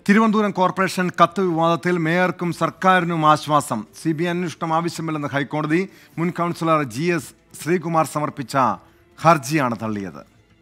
Thiruvananthapuram corporation കത്ത് വിവാദത്തിൽ മേയർക്കും സർക്കാരിനും ആശ്വാസം സി ബി ഐ അന്വേഷണം ആവശ്യമില്ലെന്ന് ഹൈക്കോടതി മുൻ കൗൺസിലർ ജി എസ് ശ്രീകുമാർ സമർപ്പിച്ച ഹർജിയാണ് തള്ളിയത്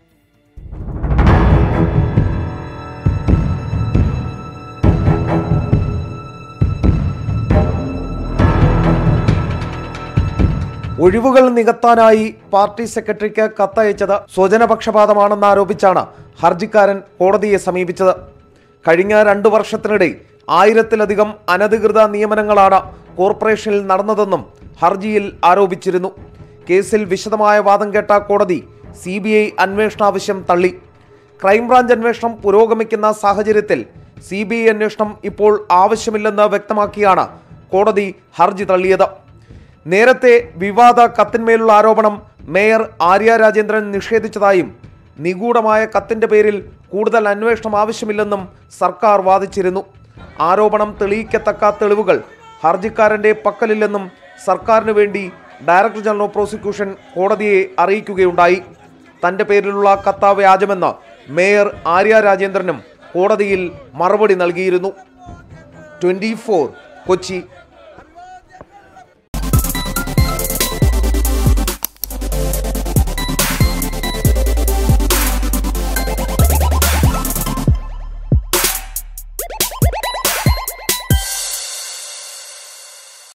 ഒഴിവുകൾ നികത്താനായി പാർട്ടി സെക്രട്ടറിക്ക് കത്തയച്ചത് സ്വജനപക്ഷപാതമാണെന്ന് ആരോപിച്ചാണ് ഹർജിക്കാരൻ കോടതിയെ സമീപിച്ചത് കഴിഞ്ഞ രണ്ടു വർഷത്തിനിടെ ആയിരത്തിലധികം അനധികൃത നിയമനങ്ങളാണ് കോർപ്പറേഷനിൽ നടന്നതെന്നും ഹർജിയിൽ ആരോപിച്ചിരുന്നു കേസിൽ വിശദമായ വാദം കേട്ട കോടതി സി ബി ഐ അന്വേഷണാവശ്യം തള്ളി ക്രൈംബ്രാഞ്ച് അന്വേഷണം പുരോഗമിക്കുന്ന സാഹചര്യത്തിൽ സി ബി ഐ അന്വേഷണം ഇപ്പോൾ ആവശ്യമില്ലെന്ന് വ്യക്തമാക്കിയാണ് കോടതി ഹർജി തള്ളിയത് നേരത്തെ വിവാദ കത്തിന്മേലുള്ള ആരോപണം മേയർ ആര്യ രാജേന്ദ്രൻ നിഷേധിച്ചതായും നിഗൂഢമായ കത്തിന്റെ പേരിൽ കൂടുതൽ അന്വേഷണം ആവശ്യമില്ലെന്നും സർക്കാർ വാദിച്ചിരുന്നു ആരോപണം തെളിയിക്കത്തക്ക തെളിവുകൾ ഹർജിക്കാരന്റെ പക്കലില്ലെന്നും സർക്കാരിന് വേണ്ടി ഡയറക്ടർ ജനറൽ ഓഫ് പ്രോസിക്യൂഷൻ കോടതിയെ അറിയിക്കുകയുണ്ടായി തന്റെ പേരിലുള്ള കത്ത വ്യാജമെന്ന് മേയർ ആര്യ രാജേന്ദ്രനും കോടതിയിൽ മറുപടി നൽകിയിരുന്നു ട്വന്റി കൊച്ചി